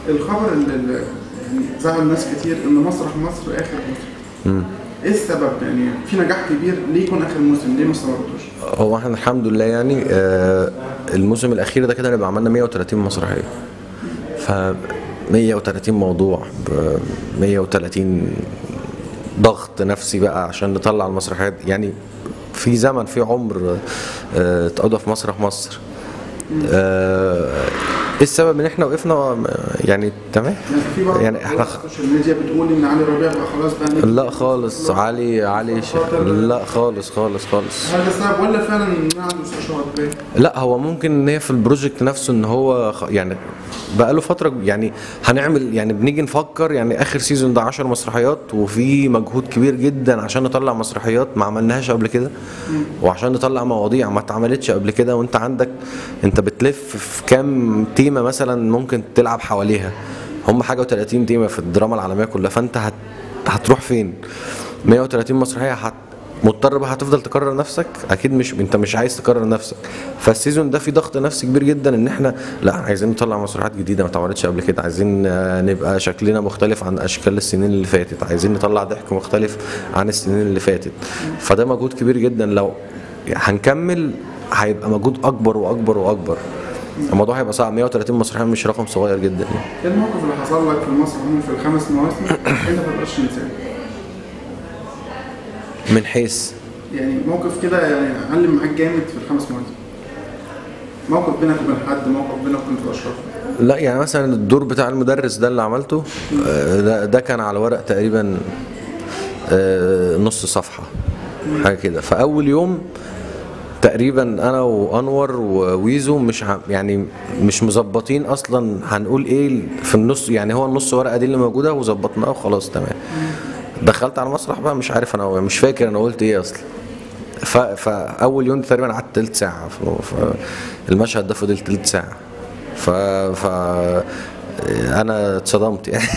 الخبر اللي اللي يعني زعل ناس كتير ان مسرح مصر اخر موسم مم. ايه السبب يعني في نجاح كبير ليه يكون اخر موسم ليه ما استمرتوش هو احنا الحمد لله يعني آه، الموسم الاخير ده كده هنبقى عملنا 130 مسرحيه ف 130 موضوع ب 130 ضغط نفسي بقى عشان نطلع المسرحيات يعني في زمن في عمر آه، اتقضى في مسرح مصر آه، ايه السبب ان احنا وقفنا يعني تمام يعني في بعض يعني احنا على السوشيال ميديا بتقول ان علي ربيع بقى خلاص بقى نجم. لا خالص علي علي ش... لا خالص خالص خالص هل ده سبب ولا فعلا ان عنده استشهاد باين؟ لا هو ممكن ان هي في البروجكت نفسه ان هو خ- يعني بقى له فتره يعني هنعمل يعني بنيجي نفكر يعني اخر سيزون ده 10 مسرحيات وفي مجهود كبير جدا عشان نطلع مسرحيات ما عملناهاش قبل كده وعشان نطلع مواضيع ما اتعملتش قبل كده وانت عندك انت بتلف في كام تيمه مثلا ممكن تلعب حواليها هم حاجه و30 تيمه في الدراما العالميه كلها فانت هت هتروح فين 130 مسرحيه هت مضطر بقى هتفضل تكرر نفسك اكيد مش انت مش عايز تكرر نفسك فالسيزون ده في ضغط نفسي كبير جدا ان احنا لا عايزين نطلع مسرحيات جديده ما اتعملتش قبل كده عايزين آه، نبقى شكلنا مختلف عن اشكال السنين اللي فاتت عايزين نطلع ضحك مختلف عن السنين اللي فاتت فده مجهود كبير جدا لو هنكمل هيبقى مجهود اكبر واكبر واكبر الموضوع هيبقى صعب 130 مسرحيه مش رقم صغير جدا يعني. ايه الموقف اللي حصل لك في المسرح عموما في الخمس مواسم انت ما تقدرش تنساه؟ من حيث يعني موقف كده يعني علم معاك جامد في الخمس مواسم موقف بينك وبين حد موقف بينك وبين الاشراف لا يعني مثلا الدور بتاع المدرس ده اللي عملته آه، ده, ده كان على ورق تقريبا آه، نص صفحة حاجة كده فأول يوم تقريبا انا وانور وويزو مش ع- يعني مش مظبطين اصلا هنقول ايه في النص يعني هو النص ورقه دي اللي موجوده وظبطناها وخلاص تمام دخلت على المسرح بقى مش عارف انا مش فاكر انا قلت ايه اصلا ف... فاول يوم تقريبا قعدت تلت ساعه ف... فالمشهد ده فضل تلت ساعه ف... ف انا اتصدمت يعني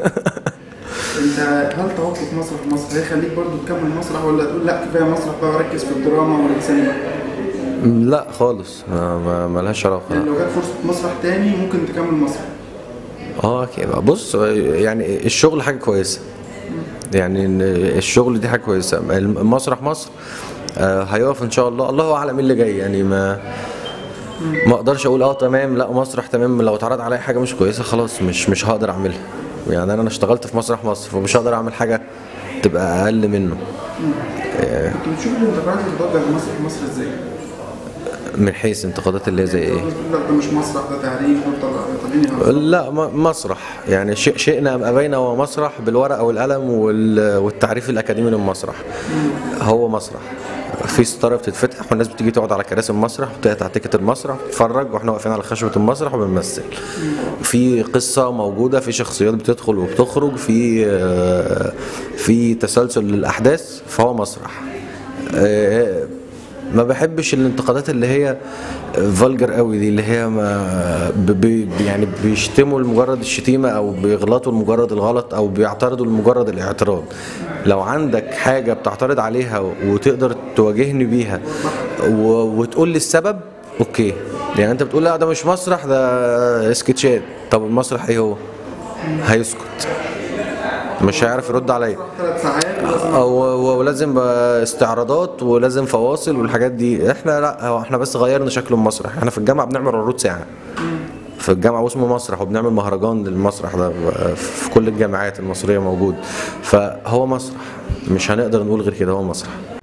انت هل توقف مسرح مصر هيخليك برضو تكمل مسرح ولا تقول لا كفايه مسرح بقى وركز في الدراما والسينما لا خالص ما, ما... ما لهاش علاقه يعني لو جت فرصه مسرح تاني ممكن تكمل مسرح اه أكيد. بص يعني الشغل حاجه كويسه يعني إن الشغل دي حاجه كويسه المسرح مصر آه، هيقف ان شاء الله الله اعلم ايه اللي جاي يعني ما ما اقدرش اقول اه تمام لا مسرح تمام لو اتعرض عليا حاجه مش كويسه خلاص مش مش هقدر اعملها يعني انا اشتغلت في مسرح مصر فمش هقدر اعمل حاجه تبقى اقل منه انت بتشوف الانتقادات اللي بتوجه لمسرح مصر ازاي؟ من حيث انتقادات اللي هي زي ايه الناس بتقول لك ده مش مسرح ده تعريف دول طل- طالعين يهزروا. لا م- مسرح يعني شيء شئنا ام ابينا هو مسرح بالورقه والقلم وال- والتعريف الاكاديمي للمسرح هو مسرح في ستاره بتتفتح والناس بتيجي تقعد على كراسي المسرح وتقطع تيكت المسرح تتفرج واحنا واقفين على خشبه المسرح وبنمثل في قصه موجوده في شخصيات بتدخل وبتخرج في آه، في تسلسل للاحداث فهو مسرح آه، ما بحبش الانتقادات اللي هي فالجر قوي دي اللي هي ما ب- ب- يعني بيشتموا لمجرد الشتيمه او بيغلطوا لمجرد الغلط او بيعترضوا لمجرد الاعتراض لو عندك حاجه بتعترض عليها وتقدر تواجهني بيها و- وتقول لي السبب اوكي يعني انت بتقول لا ده مش مسرح ده سكتشات طب المسرح ايه هو هيسكت مش هيعرف يرد عليا ثلاث ساعات ولازم أو- ولازم بقى استعراضات ولازم فواصل والحاجات دي احنا لا هو احنا بس غيرنا شكل المسرح احنا في الجامعه بنعمل عروض ساعه في الجامعه واسمه مسرح وبنعمل مهرجان للمسرح ده في كل الجامعات المصريه موجود فهو مسرح مش هنقدر نقول غير كده هو مسرح